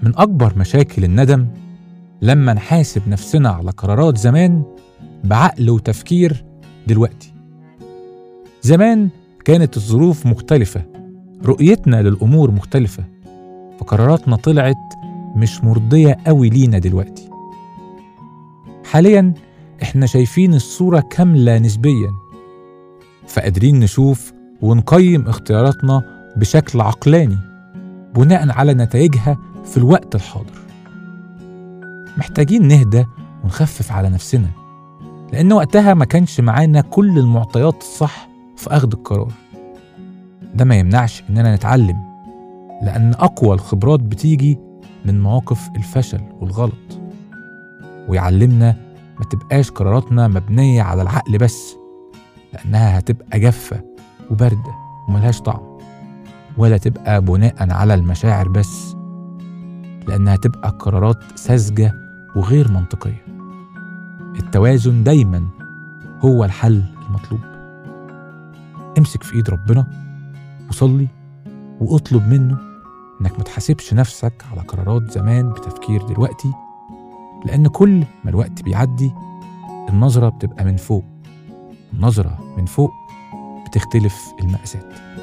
من أكبر مشاكل الندم لما نحاسب نفسنا على قرارات زمان بعقل وتفكير دلوقتي زمان كانت الظروف مختلفة رؤيتنا للأمور مختلفة فقراراتنا طلعت مش مرضية قوي لينا دلوقتي حاليا احنا شايفين الصورة كاملة نسبيا فقادرين نشوف ونقيم اختياراتنا بشكل عقلاني بناء على نتائجها في الوقت الحاضر محتاجين نهدى ونخفف على نفسنا لأن وقتها ما كانش معانا كل المعطيات الصح في أخذ القرار ده ما يمنعش إننا نتعلم لأن أقوى الخبرات بتيجي من مواقف الفشل والغلط ويعلمنا ما تبقاش قراراتنا مبنية على العقل بس لأنها هتبقى جافة وباردة وملهاش طعم ولا تبقى بناء على المشاعر بس لأنها تبقى قرارات ساذجة وغير منطقية التوازن دايما هو الحل المطلوب امسك في ايد ربنا وصلي واطلب منه انك ما تحاسبش نفسك على قرارات زمان بتفكير دلوقتي لان كل ما الوقت بيعدي النظرة بتبقى من فوق النظرة من فوق بتختلف المقاسات